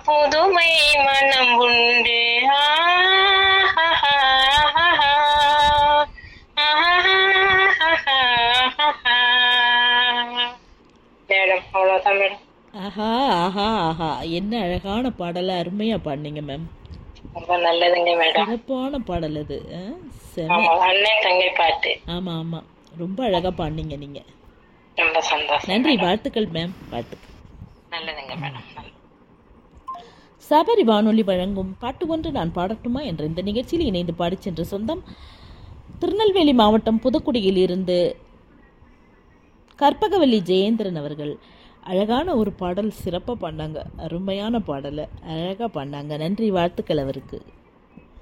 புதுமை மனம் உண்டு மேடம் அவ்வளவுதான் மேடம் ஆஹா ஆஹா ஆஹா என்ன அழகான பாடலை அருமையா பாடினீங்க மேம் ரொம்ப நல்லதுங்க மேடம் சிறப்பான பாடல் அது ஆ, செம ஆமா அண்ணன் தங்கை பாட்டு ஆமா ஆமா ரொம்ப அழகா பாடினீங்க நீங்க ரொம்ப சந்தோஷம் நன்றி வாழ்த்துக்கள் மேம் வாழ்த்துக்கள் நல்லதுங்க மேடம் சபரி வானொலி வழங்கும் பாட்டு ஒன்று நான் பாடட்டுமா என்ற இந்த நிகழ்ச்சியில் இணைந்து பாடிச் சென்ற சொந்தம் திருநெல்வேலி மாவட்டம் புதுக்குடியில் இருந்து கற்பகவல்லி ஜெயேந்திரன் அவர்கள் அழகான ஒரு பாடல் சிறப்பாக பாடினாங்க அருமையான பாடலை அழகாக பாடினாங்க நன்றி வாழ்த்துக்கள் அவருக்கு